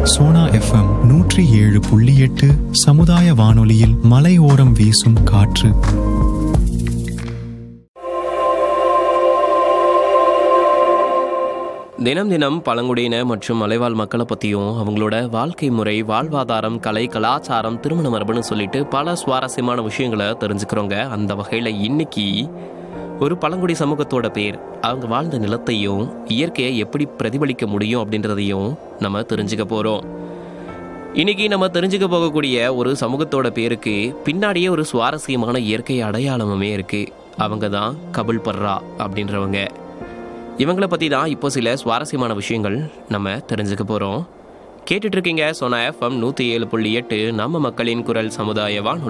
Sona FM நூற்றி ஏழு புள்ளி எட்டு சமுதாய வானொலியில் மலையோரம் வீசும் காற்று தினம் தினம் பழங்குடியின மற்றும் மலைவாழ் மக்களை பற்றியும் அவங்களோட வாழ்க்கை முறை வாழ்வாதாரம் கலை கலாச்சாரம் திருமண மரபுன்னு சொல்லிட்டு பல சுவாரஸ்யமான விஷயங்களை தெரிஞ்சுக்கிறோங்க அந்த வகையில் இன்னைக்கு ஒரு பழங்குடி சமூகத்தோட பேர் அவங்க வாழ்ந்த நிலத்தையும் இயற்கையை எப்படி பிரதிபலிக்க முடியும் அப்படின்றதையும் நம்ம தெரிஞ்சுக்க போகிறோம் இன்னைக்கு நம்ம தெரிஞ்சுக்க போகக்கூடிய ஒரு சமூகத்தோட பேருக்கு பின்னாடியே ஒரு சுவாரஸ்யமான இயற்கை அடையாளமுமே இருக்கு அவங்க தான் கபில் பர்ரா அப்படின்றவங்க இவங்கள பற்றி தான் இப்போ சில சுவாரஸ்யமான விஷயங்கள் நம்ம தெரிஞ்சுக்க போகிறோம் கேட்டுட்டு இருக்கீங்க சோனா எஃப்எம் நூற்றி ஏழு புள்ளி எட்டு நம்ம மக்களின் குரல் சமுதாய வானொலி